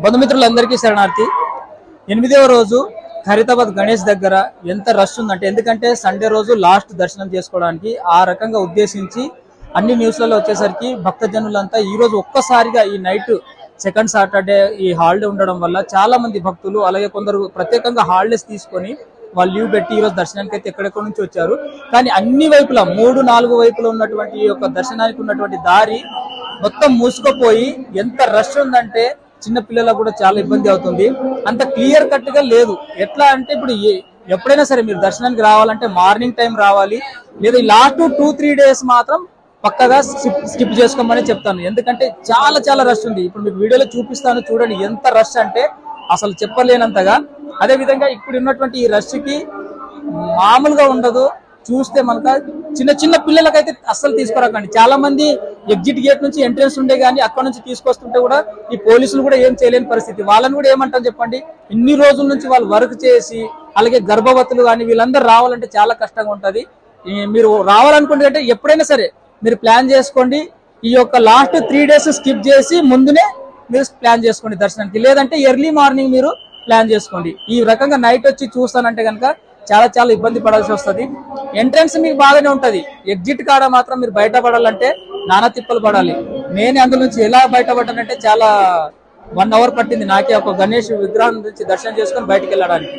బంధుమిత్రులందరికీ శరణార్థి ఎనిమిదవ రోజు ఖరీదాబాద్ గణేష్ దగ్గర ఎంత రష్ ఉందంటే ఎందుకంటే సండే రోజు లాస్ట్ దర్శనం చేసుకోవడానికి ఆ రకంగా ఉద్దేశించి అన్ని న్యూస్లలో వచ్చేసరికి భక్తజనులంతా ఈ రోజు ఒక్కసారిగా ఈ నైట్ సెకండ్ సాటర్డే ఈ హాలిడే ఉండడం వల్ల చాలా మంది భక్తులు అలాగే కొందరు ప్రత్యేకంగా హాలిడేస్ తీసుకొని వాళ్ళు లీవ్ పెట్టి ఈ రోజు దర్శనానికి అయితే ఎక్కడెక్కడ నుంచి వచ్చారు కానీ అన్ని వైపులా మూడు నాలుగు వైపులా ఉన్నటువంటి ఈ యొక్క దర్శనానికి ఉన్నటువంటి దారి మొత్తం మూసుకుపోయి ఎంత రష్ ఉందంటే చిన్న పిల్లలకు కూడా చాలా ఇబ్బంది అవుతుంది అంత క్లియర్ కట్ గా లేదు ఎట్లా అంటే ఇప్పుడు ఏ- ఎప్పుడైనా సరే మీరు దర్శనానికి రావాలంటే మార్నింగ్ టైం రావాలి లేదా లాస్ట్ టూ త్రీ డేస్ మాత్రం పక్కగా స్కిప్ స్కిప్ చేసుకోమని చెప్తాను ఎందుకంటే చాలా చాలా రష్ ఉంది ఇప్పుడు మీకు వీడియోలో చూపిస్తాను చూడండి ఎంత రష్ అంటే అసలు చెప్పలేనంతగా అదే విధంగా ఇప్పుడు ఉన్నటువంటి ఈ రష్ కి మామూలుగా ఉండదు చూస్తే మనక చిన్న చిన్న పిల్లలకైతే అస్సలు తీసుకురాకండి చాలా మంది ఎగ్జిట్ గేట్ నుంచి ఎంట్రన్స్ ఉండే కానీ అక్కడ నుంచి తీసుకొస్తుంటే కూడా ఈ పోలీసులు కూడా ఏం చేయలేని పరిస్థితి వాళ్ళని కూడా ఏమంటాం చెప్పండి ఇన్ని రోజుల నుంచి వాళ్ళు వర్క్ చేసి అలాగే గర్భవతులు కానీ వీళ్ళందరూ రావాలంటే చాలా కష్టంగా ఉంటది ఈ మీరు రావాలనుకుంటే అంటే ఎప్పుడైనా సరే మీరు ప్లాన్ చేసుకోండి ఈ యొక్క లాస్ట్ త్రీ డేస్ స్కిప్ చేసి ముందునే మీరు ప్లాన్ చేసుకోండి దర్శనానికి లేదంటే ఎర్లీ మార్నింగ్ మీరు ప్లాన్ చేసుకోండి ఈ రకంగా నైట్ వచ్చి చూస్తానంటే కనుక చాలా చాలా ఇబ్బంది పడాల్సి వస్తుంది ఎంట్రన్స్ మీకు బాగానే ఉంటది ఎగ్జిట్ కాడ మాత్రం మీరు బయటపడాలంటే నానా తిప్పలు పడాలి నేను అందులో నుంచి ఎలా బయటపడ్డానంటే చాలా వన్ అవర్ పట్టింది నాకే ఒక గణేష్ విగ్రహం నుంచి దర్శనం చేసుకొని బయటికి వెళ్ళడానికి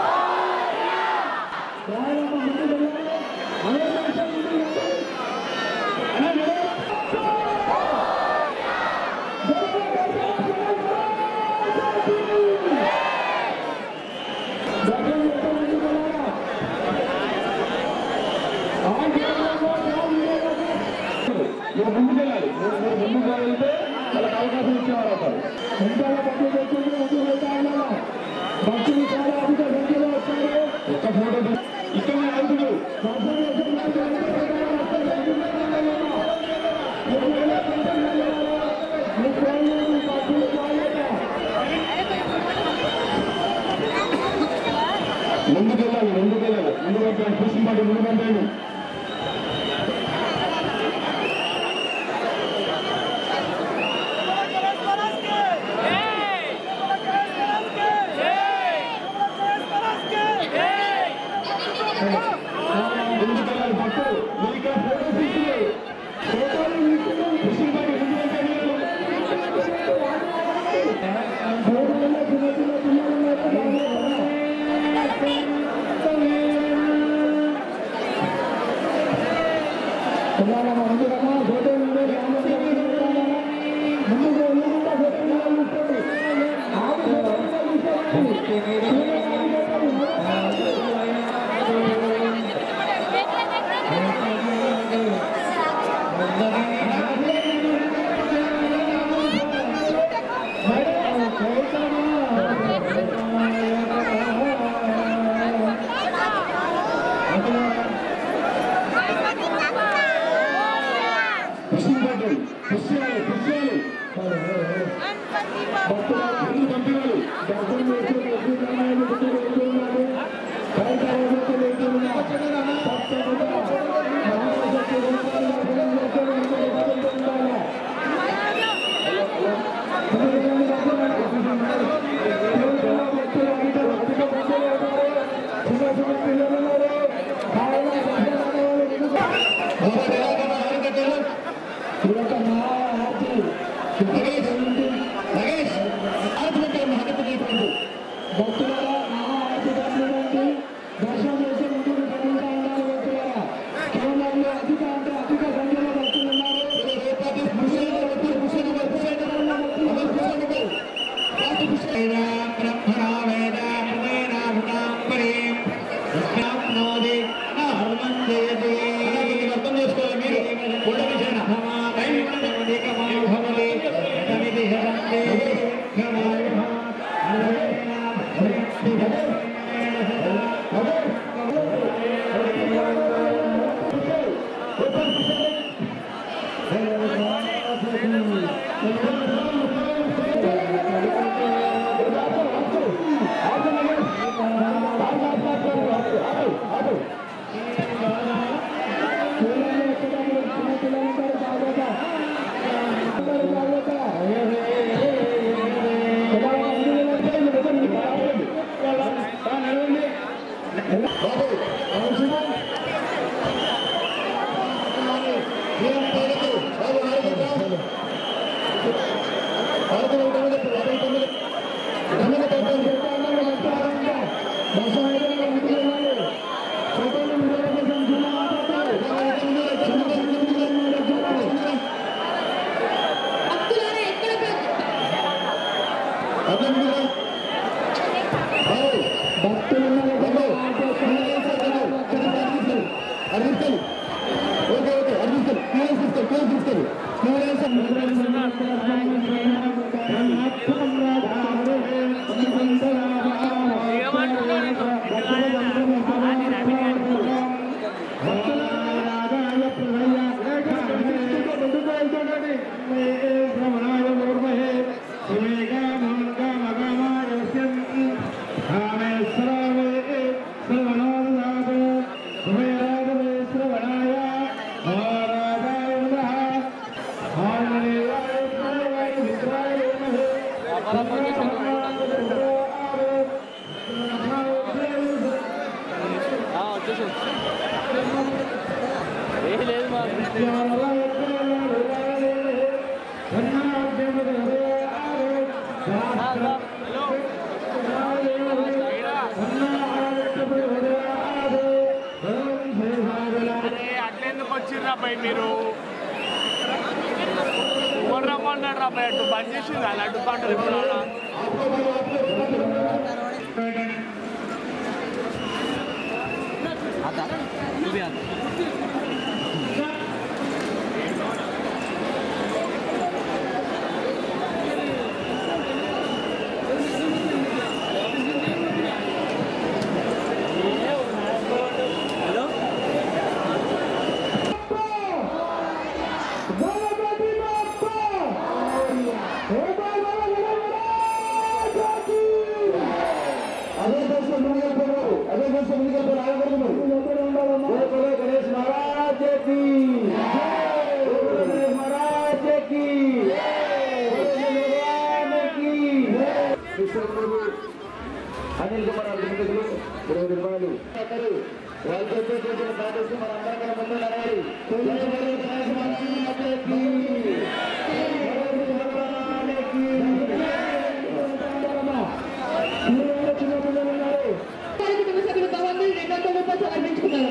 మీరు ముందుకెళ్ళాలి మీరు మీరు ముందుకు వెళ్తే వాళ్ళకి అవకాశం ఇచ్చేవారు అవుతారు ఇంకా పబ్లిక్ వచ్చింది ముందుకు వెళ్తా ఉన్నారా భక్తులు చాలా అధిక సంఖ్యలో వచ్చారు ఒక్క ఫోటో తీ- ఇక్కడనే రైతులు ముందుకెళ్ళాలి ముందుకెళ్ళాలి ముందు పంపండి కృష్ణ పాటి ముందు పంపండి ముందుకెళ్ళాలి భక్తులు మీరు ఇక్కడ ఫోటో తీసుకున్నారు ఫోటోలు తీసుకున్నారు కృష్ణ పాటి ముందు పంపండి కృష్ణ పాటి కృష్ణాలు కృష్ణాలు భక్తులు ముందు పంపినారు అర్థం చేసుకోవాలి మీరు ఫోటో Thank అర్థం కదా అర్జిస్తారు ఓకే ఓకే అర్జిస్తారు క్లియరెన్స్ ఇస్తారు క్లియరెన్స్ ఇస్తారు క్లియరెన్స్ అరే అట్లెందుకు వచ్చిర్రా పై మీరు ఎవరు రమ్మన్నారు రా పై అటు బంద్ చేసింది అలా అడ్డు పంటారు ఇప్పుడు అలా అదే దేశం మునిగిపోయారు అదే దేశం మునిగిపోయారు ఆగకూడదు గణేష్ మహారాజ్ కి గణేష్ మహారాజ్ కి అనిల్ కుమార్ అభినందనలు ఇరవై రూపాయలు వాళ్ళు చెప్పే చేసిన ప్రార్థిస్తూ మన అందరికన్నా ముందు నడవాలి జై బలో గణేష్ మహారాజ్ కి గణేష్ మహారాజ్ కి కుటుంబ సభ్యులు భవన్ రెండు వందల రూపాయలు సమర్పించుకున్నారు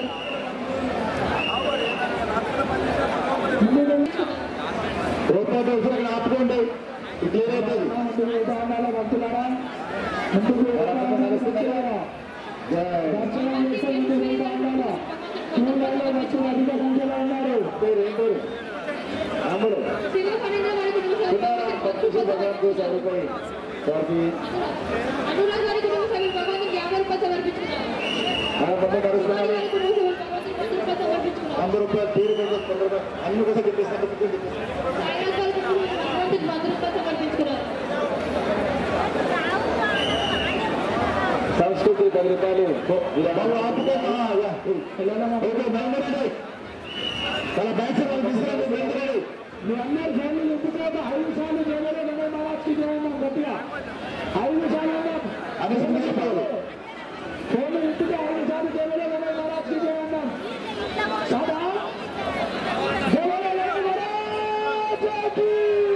రూపాయలు అవసరం ఆపుకోండి ఇట్లా ఏమవుతుంది శివ ఫణీంద్ర వారి కుటుంబ సభ్యులు అనురాగ్ వారి కుటుంబ సభ్యులు భగవాన్ యాభై రూపాయలు సమర్పించుకున్నారు వారి వారి కుటుంబ సభ్యులు భగవాన్ పది రూపాయలు సమర్పించుకున్నారు వంద రూపాయలు తీరు అన్ని కోసం చెప్పేస్తాను సాయినాథ్ వారి కుటుంబ సభ్యులు భగవాన్ వంద రూపాయలు సమర్పించుకున్నారు సంస్కృతి పది రూపాయలు చాలా బ్యాచ్ తీసుకురండి మీ అందరి ఫ్యామిలీ ఎత్తుకోవద్దు ఐదు సార్లు జగన్ జగన్ మహారాష్ట్ర జగన్ గట్టిగా ఐదు సార్లు అది చెప్పాలి ఫ్యామిలీ ఎత్తుకే ఐదు సార్లు జగన్ జగన్ మహారాష్ట్ర జగన్ సదా జగన్ జగన్ మహారాజాకి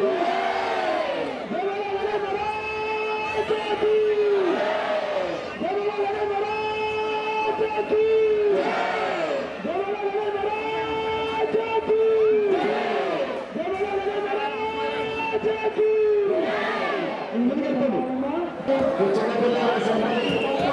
జగన్ జగన్ మహారాజాకి జగన్ జగన్ మహారాజాకి జగన్ జగన్ మహారాజాకి ముందుకెళ్తాము